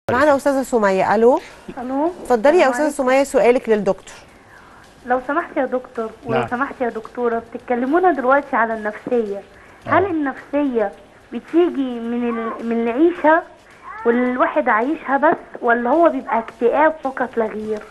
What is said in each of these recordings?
معانا استاذه سميه الو الو اتفضلي يا السلام استاذه عليكم. سميه سؤالك للدكتور لو سمحت يا دكتور ولو نعم. سمحت يا دكتوره بتتكلمونا دلوقتي على النفسيه هل آه. النفسيه بتيجي من ال... من العيشه والواحد عايشها بس ولا هو بيبقى اكتئاب فقط لا غير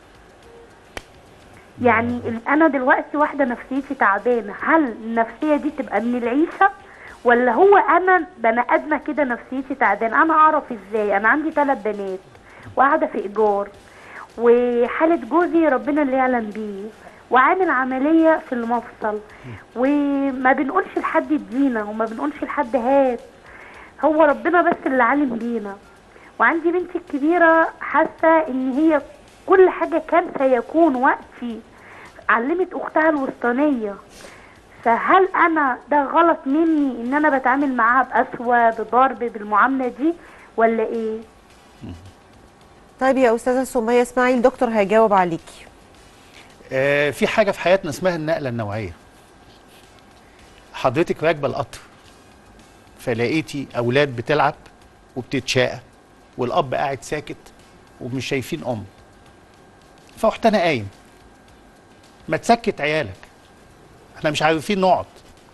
يعني ال- انا دلوقتي واحده نفسيتي تعبانه هل النفسيه دي تبقى من العيشه ولا هو انا بني ادمه كده نفسيتي تعبانه انا اعرف ازاي انا عندي ثلاث بنات وقاعده في ايجار وحاله جوزي ربنا اللي يعلم بيه وعامل عمليه في المفصل وما بنقولش لحد ادينا وما بنقولش لحد هات هو ربنا بس اللي عالم بينا وعندي بنتي الكبيره حاسه ان هي كل حاجه كان سيكون وقتي علمت اختها الوسطانيه فهل انا ده غلط مني ان انا بتعامل معاها بقسوه بضرب بالمعامله دي ولا ايه طيب يا استاذه سميه اسمعي الدكتور هيجاوب عليكي آه في حاجه في حياتنا اسمها النقله النوعيه حضرتك راكبه القطر فلقيتي اولاد بتلعب وبتتشاقى والاب قاعد ساكت ومش شايفين ام فرحت انا قايم ما تسكت عيالك احنا مش عارفين نقعد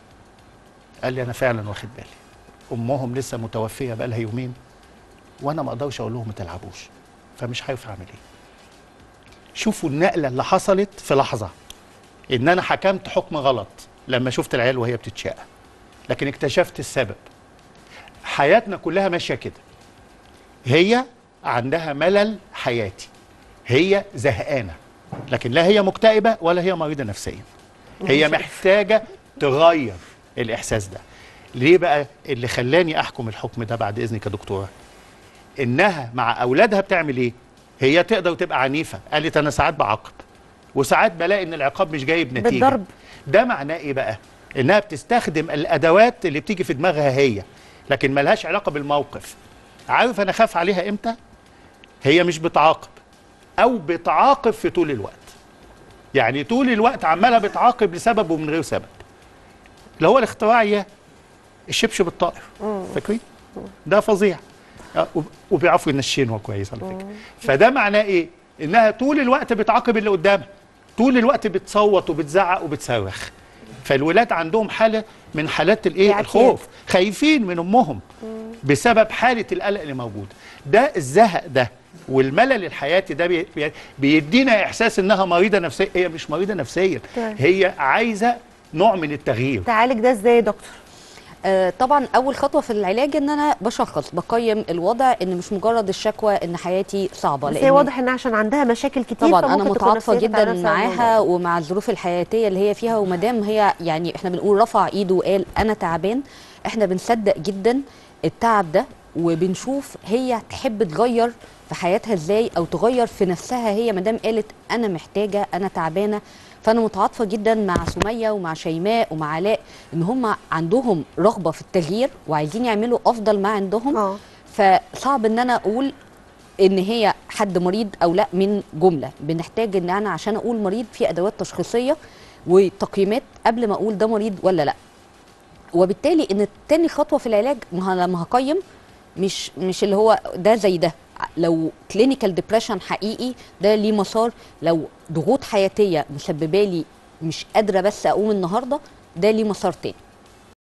قال لي انا فعلا واخد بالي امهم لسه متوفيه بقالها يومين وانا ما اقدرش اقول لهم ما تلعبوش فمش عارف اعمل ايه شوفوا النقله اللي حصلت في لحظه ان انا حكمت حكم غلط لما شفت العيال وهي بتتشاقى لكن اكتشفت السبب حياتنا كلها ماشيه كده هي عندها ملل حياتي هي زهقانه لكن لا هي مكتئبه ولا هي مريضه نفسيا هي محتاجه تغير الاحساس ده ليه بقى اللي خلاني احكم الحكم ده بعد اذنك يا دكتوره انها مع اولادها بتعمل ايه هي تقدر تبقى عنيفه قالت انا ساعات بعاقب وساعات بلاقي ان العقاب مش جايب نتيجه بالضرب. ده معناه ايه بقى انها بتستخدم الادوات اللي بتيجي في دماغها هي لكن ملهاش علاقه بالموقف عارف انا خاف عليها امتى هي مش بتعاقب او بتعاقب في طول الوقت يعني طول الوقت عماله بتعاقب لسبب ومن غير سبب اللي هو الاختراع اياه الشبشب الطائر فاكرين ده فظيع آه، وب- وبيعرفوا ينشنوا كويس على فكره فده معناه ايه انها طول الوقت بتعاقب اللي قدامها طول الوقت بتصوت وبتزعق وبتصرخ فالولاد عندهم حاله من حالات الايه الاعتياد. الخوف خايفين من امهم بسبب حاله القلق اللي موجوده ده الزهق ده والملل الحياتي ده بي- بي- بيدينا احساس انها مريضه نفسيا هي مش مريضه نفسيا طيب. هي عايزه نوع من التغيير تعالج ده ازاي يا دكتور آه، طبعا اول خطوه في العلاج ان انا بشخص بقيم الوضع ان مش مجرد الشكوى ان حياتي صعبه بس لأن هي واضح انها عشان عندها مشاكل كتير طبعا انا فممكن تكون متعاطفه نفسيتها جدا تعبانة بسبب الموضوع معاها ده. ومع الظروف الحياتيه اللي هي فيها ومادام هي يعني احنا بنقول رفع ايده وقال انا تعبان احنا بنصدق جدا التعب ده وبنشوف هي تحب تغير في حياتها ازاي او تغير في نفسها هي مادام قالت انا محتاجه انا تعبانه فانا متعاطفه جدا مع سميه ومع شيماء ومع علاء ان هم عندهم رغبه في التغيير وعايزين يعملوا افضل ما عندهم اه فصعب ان انا اقول ان هي حد مريض او لا من جمله بنحتاج ان انا عشان اقول مريض في ادوات تشخيصيه وتقييمات قبل ما اقول ده مريض ولا لا وبالتالي ان تاني خطوه في العلاج ما ه- لما هقيم مش مش اللي هو ده زي ده لو كلينيكال ديبريشن حقيقي ده ليه مسار لو ضغوط حياتيه مسببه لي مش قادره بس اقوم النهارده ده ليه مسار تاني